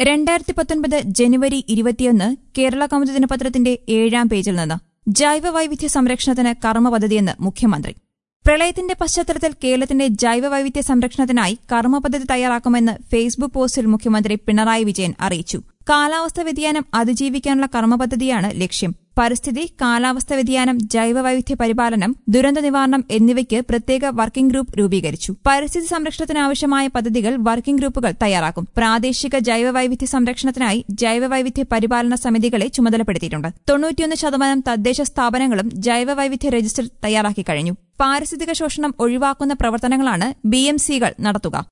രണ്ടായിരത്തി പത്തൊൻപത് ജനുവരി ഇരുപത്തിയൊന്ന് കേരള കൗമുദി ദിനപത്രത്തിന്റെ ഏഴാം പേജിൽ നിന്ന് ജൈവ വൈവിധ്യ സംരക്ഷണത്തിന് കർമ്മ പദ്ധതിയെന്ന് മുഖ്യമന്ത്രി പ്രളയത്തിന്റെ പശ്ചാത്തലത്തിൽ കേരളത്തിന്റെ ജൈവ വൈവിധ്യ സംരക്ഷണത്തിനായി കർമ്മ പദ്ധതി തയ്യാറാക്കുമെന്ന് ഫേസ്ബുക്ക് പോസ്റ്റിൽ മുഖ്യമന്ത്രി പിണറായി വിജയൻ അറിയിച്ചു കാലാവസ്ഥാ വ്യതിയാനം അതിജീവിക്കാനുള്ള കർമ്മ പദ്ധതിയാണ് ലക്ഷ്യം പരിസ്ഥിതി കാലാവസ്ഥാ വ്യതിയാനം ജൈവ വൈവിധ്യ പരിപാലനം ദുരന്ത നിവാരണം എന്നിവയ്ക്ക് പ്രത്യേക വർക്കിംഗ് ഗ്രൂപ്പ് രൂപീകരിച്ചു പരിസ്ഥിതി സംരക്ഷണത്തിനാവശ്യമായ പദ്ധതികൾ വർക്കിംഗ് ഗ്രൂപ്പുകൾ തയ്യാറാക്കും പ്രാദേശിക ജൈവ വൈവിധ്യ സംരക്ഷണത്തിനായി ജൈവ വൈവിധ്യ പരിപാലന സമിതികളെ ചുമതലപ്പെടുത്തിയിട്ടുണ്ട് തൊണ്ണൂറ്റിയൊന്ന് ശതമാനം തദ്ദേശ സ്ഥാപനങ്ങളും ജൈവ വൈവിധ്യ രജിസ്റ്റർ തയ്യാറാക്കി കഴിഞ്ഞു പാരിസ്ഥിതിക ശോഷണം ഒഴിവാക്കുന്ന പ്രവർത്തനങ്ങളാണ് ബിഎംസികൾ നടത്തുക